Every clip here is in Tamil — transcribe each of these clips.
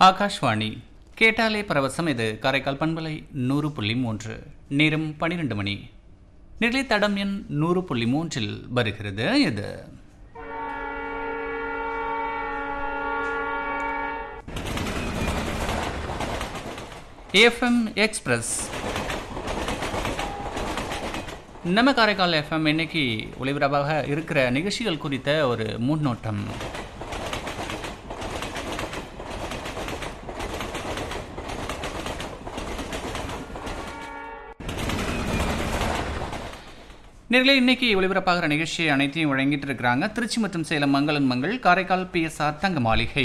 ஆகாஷ்வாணி கேட்டாலே பரவசம் இது காரைக்கால் பண்பலை நூறு புள்ளி மூன்று நேரம் பன்னிரெண்டு மணி நிலை தடம் எண் நூறு புள்ளி மூன்றில் வருகிறது இது எஃப்எம் எக்ஸ்பிரஸ் நம்ம காரைக்கால் எஃப்எம் இன்னைக்கு ஒளிபரப்பாக இருக்கிற நிகழ்ச்சிகள் குறித்த ஒரு முன்னோட்டம் நேர்களே இன்னைக்கு ஒளிபரப்பாகிற நிகழ்ச்சி அனைத்தையும் வழங்கிட்டு இருக்கிறாங்க திருச்சி மற்றும் சேலம் மங்களன் மங்கள் காரைக்கால் பிஎஸ்ஆர் தங்க மாளிகை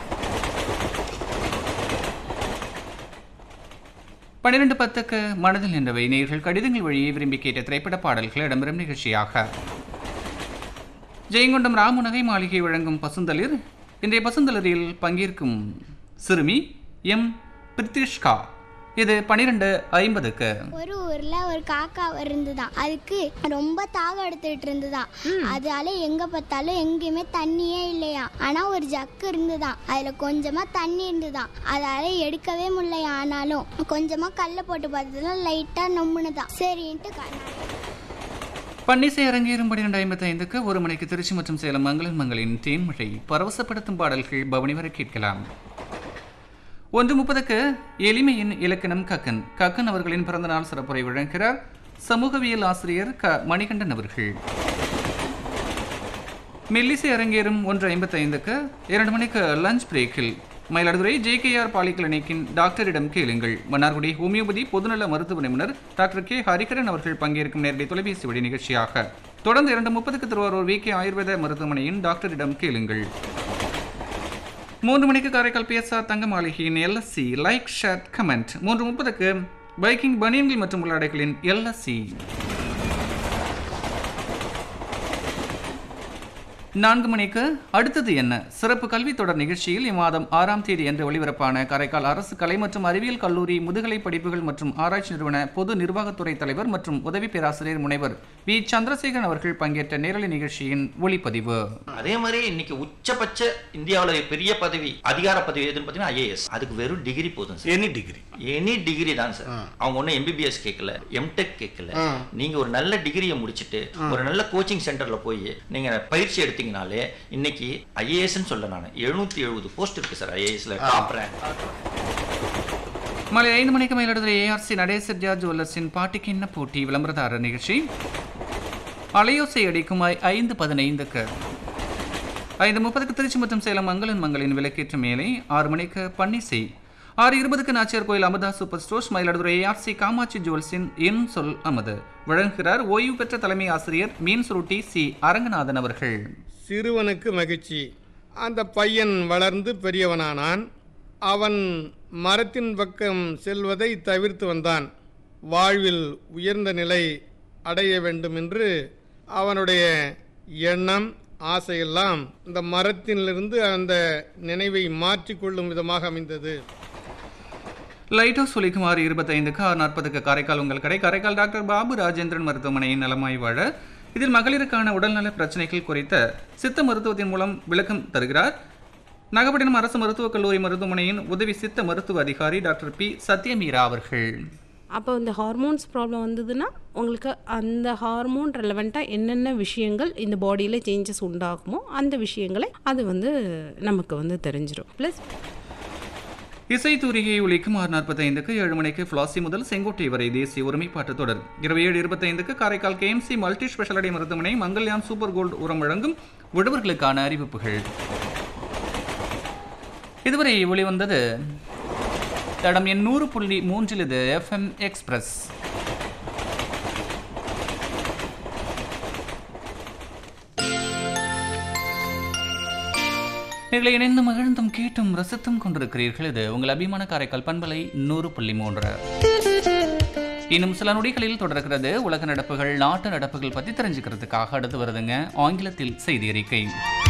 பன்னிரண்டு பத்துக்கு மனதில் நின்றவை நேர்கள் கடிதங்கள் வழியே விரும்பி கேட்ட திரைப்பட பாடல்கள் இடம்பெறும் நிகழ்ச்சியாக ஜெயங்கொண்டம் ராமுநகை மாளிகை வழங்கும் பசுந்தளிர் இன்றைய பசுந்தளிரில் பங்கேற்கும் சிறுமி எம் பிரித்திஷ்கா இது பன்னிரெண்டு ஐம்பதுக்கு ஒரு ஊர்ல ஒரு காக்கா இருந்துதான் அதுக்கு ரொம்ப தாகம் எடுத்துட்டு இருந்துதான் அதால எங்க பார்த்தாலும் எங்கேயுமே தண்ணியே இல்லையா ஆனா ஒரு ஜக்கு இருந்துதான் அதுல கொஞ்சமா தண்ணி இருந்துதான் அதால எடுக்கவே முடியலையா ஆனாலும் கொஞ்சமா கல்ல போட்டு பார்த்ததுல லைட்டா நொம்முனுதான் சரின்ட்டு க- பன்னிசை அரங்கேறும் பன்னிரெண்டு ஐம்பத்தி ஐந்துக்கு ஒரு மணிக்கு திருச்சி மற்றும் சேலம் மங்களன் மங்களின் தேன்மழை பரவசப்படுத்தும் பாடல்கள் பவனி வரை கேட்கலாம் ஒன்று முப்பதுக்கு எளிமையின் இலக்கணம் கக்கன் கக்கன் அவர்களின் பிறந்தநாள் சிறப்புரை வழங்குகிறார் சமூகவியல் ஆசிரியர் க மணிகண்டன் அவர்கள் மெல்லிசை அரங்கேறும் ஒன்று ஐம்பத்தி ஐந்துக்கு இரண்டு மணிக்கு லஞ்ச் பிரேக்கில் மயிலாடுதுறை ஜேகேஆர் பாலிகிளினிக்கின் டாக்டரிடம் கேளுங்கள் மன்னார்குடி ஹோமியோபதி பொதுநல மருத்துவ நிபுணர் டாக்டர் கே ஹரிகரன் அவர்கள் பங்கேற்கும் நேரடி தொலைபேசி வழி நிகழ்ச்சியாக தொடர்ந்து இரண்டு முப்பதுக்கு திருவாரூர் வி கே ஆயுர்வேத மருத்துவமனையின் டாக்டரிடம் கேளுங்கள் மூன்று மணிக்கு காரைக்கால் பிஎஸ்ஆர் தங்க மாளிகையின் எல்எஸ்சி லைக் ஷேர் கமெண்ட் மூன்று முப்பதுக்கு பைக்கிங் பனியன்கள் மற்றும் உள்ளாடைகளின் எல்எஸ்சி நான்கு மணிக்கு அடுத்தது என்ன சிறப்பு கல்வி தொடர் நிகழ்ச்சியில் இம்மாதம் ஆறாம் தேதி என்று ஒளிபரப்பான காரைக்கால் அரசு கலை மற்றும் அறிவியல் கல்லூரி முதுகலை படிப்புகள் மற்றும் ஆராய்ச்சி நிறுவன பொது நிர்வாகத்துறை தலைவர் மற்றும் உதவி பேராசிரியர் முனைவர் வி சந்திரசேகரன் அவர்கள் பங்கேற்ற நேரலை நிகழ்ச்சியின் ஒளிப்பதிவு அதே மாதிரி இன்னைக்கு உச்சபட்ச இந்தியாவுல பெரிய பதவி அதிகார பதவி எதுன்னு பார்த்தீங்கன்னா ஐஏஎஸ் அதுக்கு வெறும் டிகிரி போதும் sir any degree any degree தான் சார் அவங்க ஒன்றும் எம்பிபிஎஸ் கேட்கல எம்டெக் கேட்கல நீங்க ஒரு நல்ல டிகிரியை முடிச்சுட்டு ஒரு நல்ல கோச்சிங் சென்டர்ல போய் நீங்க பயிற்சி எடுத்தீங்கனாலே இன்னைக்கு ஐஏஎஸ்ன்னு சொல்ல நான் எழுநூத்தி எழுபது போஸ்ட் இருக்கு சார் ஐஏஎஸ்ல டாப் ரேங்க் மாலை ஐந்து மணிக்கு மயிலாடுதுறை ஏஆர்சி நடேசர் ஜார்ஜ் ஜுவல்லர்ஸின் பாட்டிக்கு என்ன போட்டி விளம்பரதாரர் நிகழ்ச்சி அலையோசை அடிக்கும் ஐ- ஐந்து பதினைந்துக்கு ஐந்து முப்பதுக்கு திருச்சி மற்றும் சேலம் மங்களன் மங்களின் விளக்கேற்ற மேலே ஆறு மணிக்கு பன்னிசை ஆறு இருபதுக்கு Nachiyar Koil Amudha super stores Mayiladuthurai ARC Kamatchi ஜுவல்ஸின் என் சொல் அமது வழங்குகிறார் ஓய்வு பெற்ற தலைமை ஆசிரியர் மீன் சுருட்டி சி அரங்கநாதன் அவர்கள் சிறுவனுக்கு மகிழ்ச்சி அந்த பையன் வளர்ந்து பெரியவனானான் அவன் மரத்தின் பக்கம் செல்வதை தவிர்த்து வந்தான் வாழ்வில் உயர்ந்த நிலை அடைய வேண்டும் என்று அவனுடைய எண்ணம் ஆசையெல்லாம் இந்த மரத்திலிருந்து அந்த நினைவை மாற்றிக்கொள்ளும் விதமாக அமைந்தது லைட் ஹவுஸ் ஒலிக்குமாறு இருபத்தைந்துக்கு ஆறு நாற்பதுக்கு காரைக்கால் உங்கள் கடை காரைக்கால் டாக்டர் பாபு ராஜேந்திரன் மருத்துவமனையின் நலமாய் வாழ இதில் மகளிருக்கான உடல்நல பிரச்சனைகள் குறித்த சித்த மருத்துவத்தின் மூலம் விளக்கம் தருகிறார் நாகப்பட்டினம் அரசு மருத்துவக் கல்லூரி மருத்துவமனையின் உதவி சித்த மருத்துவ அதிகாரி டாக்டர் பி சத்யமீரா அவர்கள் அப்போ இந்த ஹார்மோன்ஸ் ப்ராப்ளம் வந்ததுன்னா உங்களுக்கு அந்த ஹார்மோன் ரெலவெண்ட்டாக என்னென்ன விஷயங்கள் இந்த பாடியில் சேஞ்சஸ் உண்டாகுமோ அந்த விஷயங்களை அது வந்து நமக்கு வந்து தெரிஞ்சிடும் ப்ளஸ் இசை தூரிகை ஒலிக்கும் ஆறு நாற்பத்தைந்துக்கு ஏழு மணிக்கு ஃப்ளாசி முதல் செங்கோட்டை வரை தேசிய ஒருமைப்பாட்டு தொடர் இருபது ஏழு இருபத்தைந்துக்கு காரைக்கால் கேஎம்சி மல்டி ஸ்பெஷாலிட்டி மருத்துவமனை மங்கல்யான் சூப்பர் கோல்டு உரம் வழங்கும் விடுவர்களுக்கான அறிவிப்புகள் இதுவரை வெளிவந்தது தடம் எண் நூறு புள்ளி மூன்றில் இது எஃப்எம் எக்ஸ்பிரஸ் நீங்களை இணைந்து மகிழ்ந்தும் கேட்டும் ரசித்தும் கொண்டிருக்கிறீர்கள் இது உங்கள் அபிமான காரைக்கால் பண்பலை நூறு புள்ளி மூன்று இன்னும் சில நொடிகளில் தொடர்கிறது உலக நடப்புகள் நாட்டு நடப்புகள் பற்றி தெரிஞ்சுக்கிறதுக்காக அடுத்து வருதுங்க ஆங்கிலத்தில் செய்தி அறிக்கை